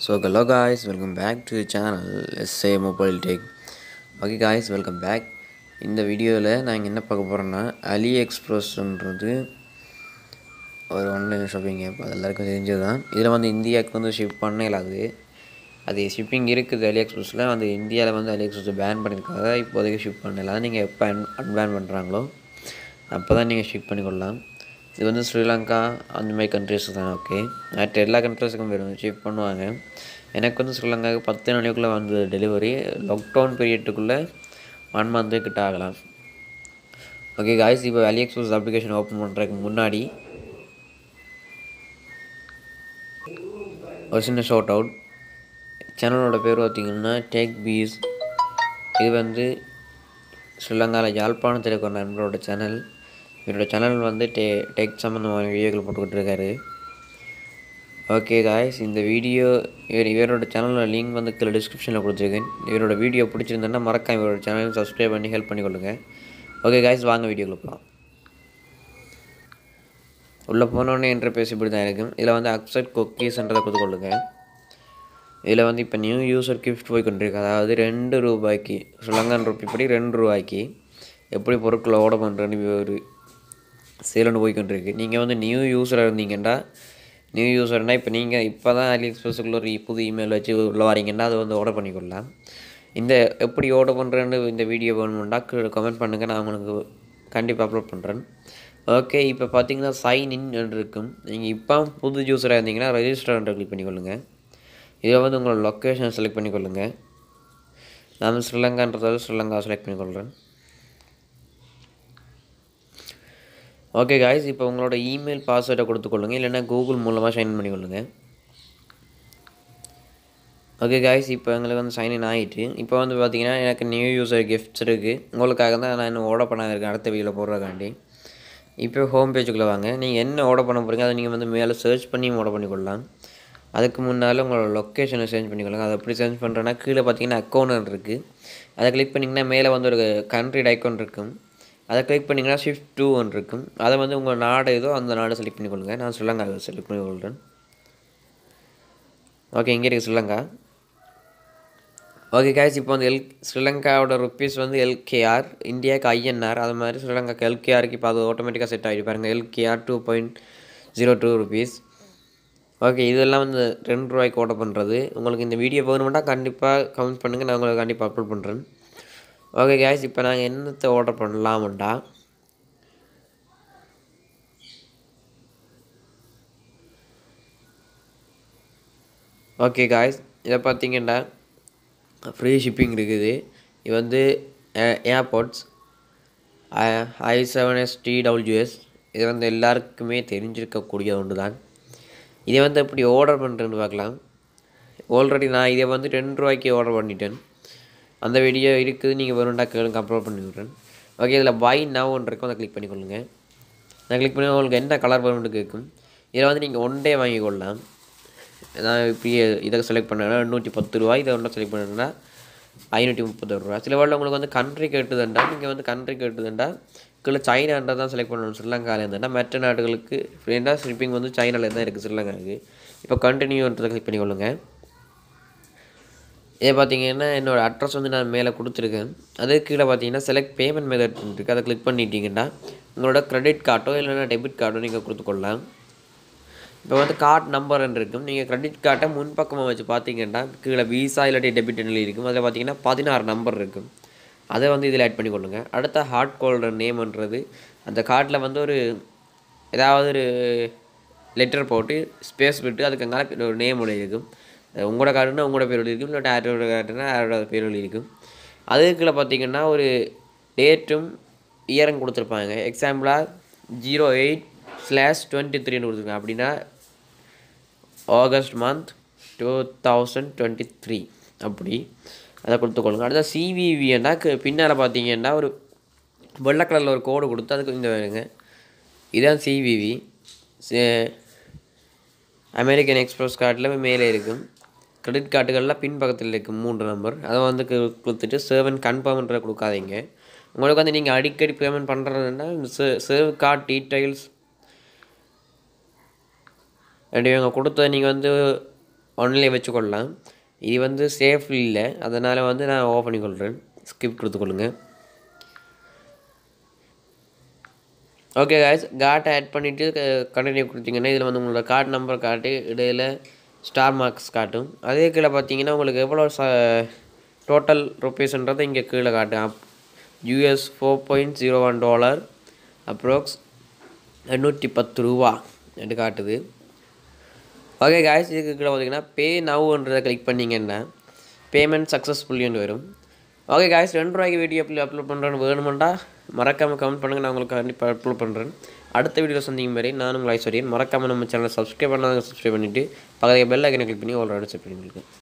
So hello guys, welcome back to the channel SA Mobile Tech. Okay guys welcome back இந்த வீடியோவில் நான் என்ன பார்க்க போகிறேன்னா அலி எக்ஸ்பிரஸ்ன்றது ஒரு ஆன்லைன் ஷாப்பிங் ஆப் அது எல்லாருக்கும் தெரிஞ்சது தான் இதில் வந்து இந்தியாவுக்கு வந்து ஷிப் பண்ண இல்லாது அது ஷிப்பிங் இருக்குது அலி எக்ஸ்பிரஸில் வந்து இந்தியாவில் வந்து அலி எக்ஸ்பிரஸ் பேன் பண்ணியிருக்காங்க இப்போதைக்கு ஷிப் பண்ணல நீங்கள் எப்போ அன் அன்பேன் பண்ணுறாங்களோ அப்போ தான் நீங்கள் ஷிப் பண்ணிக்கொள்ளலாம் இது வந்து ஸ்ரீலங்கா அந்த மாதிரி கண்ட்ரிஸுக்கு தான் ஓகே மற்ற எல்லா கண்ட்ரிஸுக்கும் வரும் ஷிப் பண்ணுவாங்க எனக்கு வந்து ஸ்ரீலங்காவுக்கு பத்து நாளைக்குள்ளே வந்தது டெலிவரி லாக்டவுன் பீரியட்டுக்குள்ளே ஒன் மந்த்து கிட்ட ஆகலாம் ஓகே காய்ஸ் இப்போ அலி எக்ஸ்பிரஸ் அப்ளிகேஷன் ஓப்பன் பண்ணுறதுக்கு முன்னாடி ஒரு சின்ன ஷார்ட் அவுட் சேனலோட பேர் பார்த்தீங்கன்னா டேக் பீஸ் இது வந்து ஸ்ரீலங்காவில் யாழ்ப்பாணத்தில் இருக்கிற நண்பரோட சேனல் இவரோட சேனல் வந்து டே டெக் சம்மந்தமான வீடியோக்கள் போட்டுக்கிட்டு இருக்காரு ஓகே காய்ஸ் இந்த வீடியோ இவர் இவரோட சேனலோட லிங்க் வந்து கீழே டிஸ்கிரிப்ஷனில் கொடுத்துருக்கேன் இவரோட வீடியோ பிடிச்சிருந்தேன்னா மறக்காம இவரோட சேனலை சப்ஸ்கிரைப் பண்ணி ஹெல்ப் பண்ணி கொள்ளுங்க ஓகே காய்ஸ் வாங்க வீடியோக்குள்ள போகலாம் உள்ளே போனோடனே என்ற பேசி இப்படி தான் இருக்கும் இதில் வந்து அக்செப்ட் குக்கீஸ்ன்றதை கொடுத்துக்கொள்ளுங்க இதில் வந்து இப்போ நியூ யூசர் கிஃப்ட் போய் கொண்டிருக்கு அதாவது ரெண்டு ரூபாய்க்கு ஸ்ரீலங்கன் ருப்பி படி ரெண்டு ரூபாய்க்கு எப்படி பொருட்களை ஓட பண்ணுறேன்னு ஒரு சேலன்னு போய் கொண்டிருக்கு நீங்கள் வந்து நியூ யூஸராக இருந்தீங்கன்னா நியூ யூஸர்னால் இப்போ நீங்கள் இப்போ தான் அலி எக்ஸ்பிரஸுக்குள்ள ஒரு புது இமெயில் வச்சு உள்ளே வரீங்கன்னா அதை வந்து ஆர்டர் பண்ணிக்கொள்ளலாம் இந்த எப்படி ஆர்டர் பண்ணுறேன்னு இந்த வீடியோ வேணும்னா கமெண்ட் பண்ணுங்கள் நான் உங்களுக்கு கண்டிப்பாக அப்லோட் பண்ணுறேன் ஓகே இப்போ பார்த்தீங்கன்னா சைன் இன் இருக்கும் நீங்கள் இப்போ புது யூஸராக இருந்தீங்கன்னா ரெஜிஸ்டர்ன்ற கிளிக் பண்ணிக்கொள்ளுங்க இதில் வந்து உங்களோட லொக்கேஷன் செலக்ட் பண்ணிக்கொள்ளுங்க நான் ஸ்ரீலங்கான்றதால ஸ்ரீலங்கா செலக்ட் பண்ணிக்கொள்கிறேன் ஓகே காய்ஸ் இப்போ உங்களோட இமெயில் பாஸ்வேர்டை கொடுத்துக்கொள்ளுங்க இல்லைன்னா கூகுள் மூலமாக சைன் பண்ணிக்கொள்ளுங்க ஓகே காய்ஸ் இப்போ எங்களுக்கு வந்து சைன்இன் ஆகிட்டு இப்போ வந்து பார்த்தீங்கன்னா எனக்கு நியூ யூசர் கிஃப்ட்ஸ் இருக்குது உங்களுக்காக தான் நான் இன்னும் ஆர்டர் பண்ண இருக்கேன் அடுத்த வீடியோவில் போடுறக்காண்டி இப்போ ஹோம் பேஜுக்குள்ளே வாங்க நீங்கள் என்ன ஆர்டர் பண்ண போகிறீங்க அதை நீங்கள் வந்து மேலே சர்ச் பண்ணி ஆர்டர் பண்ணிக்கொள்ளலாம் அதுக்கு முன்னால் உங்களோட லொக்கேஷனை சேஞ்ச் பண்ணிக்கொள்ளுங்க அதை எப்படி சேஞ்ச் பண்ணுறேன்னா கீழே பார்த்தீங்கன்னா அக்கௌண்ட் இருக்குது அதை கிளிக் பண்ணிங்கன்னா மேலே வந்து ஒரு கண்ட்ரி ஐக்கான் இருக்கும் அதை கிளிக் பண்ணிங்கன்னா ஷிஃப்ட் டூ ஒன்று இருக்கும் அதை வந்து உங்கள் நாடு ஏதோ அந்த நாடு செலக்ட் பண்ணிக்கொள்ளுங்க நான் ஸ்ரீலங்கா செலக்ட் பண்ணிக்கொள்கிறேன் ஓகே இங்கே இருக்குது ஸ்ரீலங்கா ஓகே கேஸ் இப்போ வந்து எல் ஸ்ரீலங்காவோட ருப்பீஸ் வந்து எல்கேஆர் இந்தியாவுக்கு ஐஎன்ஆர் அது மாதிரி ஸ்ரீலங்காக்கு எல்கேஆருக்கு இப்போ அது ஆட்டோமேட்டிக்காக செட் ஆகிட்டு பாருங்கள் LKR two point zero two rupees okay இதெல்லாம் வந்து ரெண்டு ரூபாய்க்கு ஆர்டர் பண்ணுறது உங்களுக்கு இந்த வீடியோ வேணுமெண்டா கண்டிப்பாக கமெண்ட் பண்ணுங்கள் நான் உங்களுக்கு கண்டிப்பாக அப்லோட் பண்ணுறேன் ஓகே கேஸ் இப்போ நாங்கள் என்னத்தை ஆர்டர் பண்ணலாமுண்டா ஓகே காய்ஸ் இதை பார்த்தீங்கன்னா ஃப்ரீ ஷிப்பிங் இருக்குது இது வந்து airports I seven S DWS இது வந்து எல்லாருக்குமே தெரிஞ்சிருக்கக்கூடிய ஒன்று தான் இதை வந்து எப்படி ஆர்டர் பண்ணுறேன்னு பார்க்கலாம் ஆல்ரெடி நான் இதை வந்து ரெண்டு ரூபாய்க்கு ஆர்டர் பண்ணிட்டேன் அந்த வீடியோ இருக்குது நீங்கள் வேணுண்டா கேளுங்க அப்லோட் பண்ணி விட்றேன் ஓகே இதில் பை நவ் ஒன்று இருக்கும் அதை கிளிக் பண்ணிக்கொள்ளுங்க நான் கிளிக் பண்ணி உங்களுக்கு என்ன கலர் வேணும்னு கேட்கும் இதில் வந்து நீங்கள் ஒன் டே வாங்கிக்கொள்ளலாம் நான் இப்படி இதை செலக்ட் பண்ணேன்னா நூற்றி பத்து ரூபா இதை ஒன்றை செலக்ட் பண்ணேன்னா ஐநூற்றி முப்பது ரூபா சில வேலை உங்களுக்கு வந்து கண்ட்ரி கேட்டுதுண்டா நீங்கள் வந்து கண்ட்ரி கேட்டுதுண்டா கீழே சைனான்றா தான் செலக்ட் பண்ணணும் ஸ்ரீலங்காவில் இருந்தால் மற்ற நாடுகளுக்கு ஃப்ரெண்டாக ஷிப்பிங் வந்து சைனாவில் தான் இருக்குது ஸ்ரீலங்காவுக்கு இப்போ கண்டினியூன்றதை கிளிக் பண்ணிக்கொள்ளுங்க இதே பார்த்தீங்கன்னா என்னோடய அட்ரஸ் வந்து நான் மேலே கொடுத்துருக்கேன் அது கீழே பார்த்தீங்கன்னா செலக்ட் பேமெண்ட் மெத்தட் இருக்குது அதை கிளிக் பண்ணிட்டீங்கன்னா உங்களோட க்ரெடிட் கார்டோ இல்லைன்னா டெபிட் கார்டோ நீங்கள் கொடுத்துக்கொள்ளலாம் இப்போ வந்து கார்டு நம்பர் இருக்கும் நீங்கள் க்ரெடிட் கார்டை முன்பக்கமாக வச்சு பார்த்தீங்கன்னா கீழே விசா இல்லாட்டி டெபிட் எண்ணி இருக்கும் அதில் பார்த்தீங்கன்னா பதினாறு நம்பர் இருக்கும் அதை வந்து இதில் ஆட் பண்ணிக்கொள்ளுங்க அடுத்த ஹார்ட் கோல்டர் நேம்ன்றது அந்த கார்டில் வந்து ஒரு ஏதாவது ஒரு லெட்டர் போட்டு ஸ்பேஸ் விட்டு அதுக்கு அங்கே ஒரு நேம் இருக்கும் உங்களோட கார்டுனா உங்களோட பேர் இருக்கும் இல்லாட்டி யாரோட கார்டுனா யாரோட பேர் இருக்கும் அதுக்குள்ளே பார்த்தீங்கன்னா ஒரு டேட்டும் இயரும் கொடுத்துருப்பாங்க எக்ஸாம்பிளாக ஜீரோ எயிட் ஸ்லாஷ் டுவெண்ட்டி த்ரீன்னு கொடுத்துருக்காங்க அப்படின்னா August month two thousand twenty three அப்படி அதை கொடுத்துக்கொள்ளுங்க அடுத்த சிவிவின்னா பின்னால் பார்த்தீங்கன்னா ஒரு வெள்ளை கலரில் ஒரு கோடு கொடுத்து அதுக்கு இந்த வேணுங்க இதுதான் சிவிவி அமெரிக்கன் எக்ஸ்பிரஸ் கார்டில் மேலே இருக்கும் கிரெடிட் கார்டுகளில் பின்பக்கத்தில் இருக்கும் மூன்று நம்பர் அதை வந்து கொடுத்துட்டு சேவன் கன்ஃபார்ம்ன்ற கொடுக்காதீங்க உங்களுக்கு வந்து நீங்கள் அடிக்கடி பேமெண்ட் பண்ணுறதுன்னா சேவ் கார்டு டீட்டெயில்ஸ் அண்ட் இவங்க கொடுத்த நீங்கள் வந்து ஒன்லேயே வச்சுக்கொள்ளலாம் இது வந்து சேஃப் இல்லை அதனால் வந்து நான் ஓப்பன் பண்ணிக்கொள்கிறேன் ஸ்கிப் கொடுத்துக்கொள்ளுங்க ஓகே காய்ஸ் கார்ட்டை ஆட் பண்ணிவிட்டு கண்டினியூ கொடுத்தீங்கன்னா இதில் வந்து உங்களோட கார்டு நம்பர் காட்டு இடையில் ஸ்டார் மார்க்ஸ் காட்டும் அதே கீழே பார்த்தீங்கன்னா உங்களுக்கு எவ்வளோ ச டோட்டல் ருப்பீஸ்ன்றதை இங்கே கீழே காட்டும் US four point zero one dollar approx எண்ணூற்றி பத்து ரூபா என்று காட்டுது ஓகே காய்ஸ் இதுக்கு கீழே பார்த்தீங்கன்னா பே நவ்ன்றதை கிளிக் பண்ணிங்கன்னா பேமெண்ட் சக்ஸஸ்ஃபுல்லின்னு வரும் ஓகே காய்ஸ் ரெண்டு ரூபாய்க்கு வீடியோ எப்படி அப்லோட் பண்ணுறேன்னு வேணுமெண்டா மறக்காமல் கமெண்ட் பண்ணுங்கள் நான் உங்களுக்கு கண்டிப்பாக அப்லோட் பண்ணுறேன் அடுத்த வீடியோ சந்திக்கும் வரை நான் உங்கள் ஐஸ்வரியன் மறக்காமல் நம்ம சேனலை சப்ஸ்கிரைப் பண்ணாத சப்ஸ்கிரைப் பண்ணிவிட்டு பக்கத்தில் பெல் ஐக்கனை கிளிக் பண்ணி ஒரு செட் பண்ணிங்களுக்கு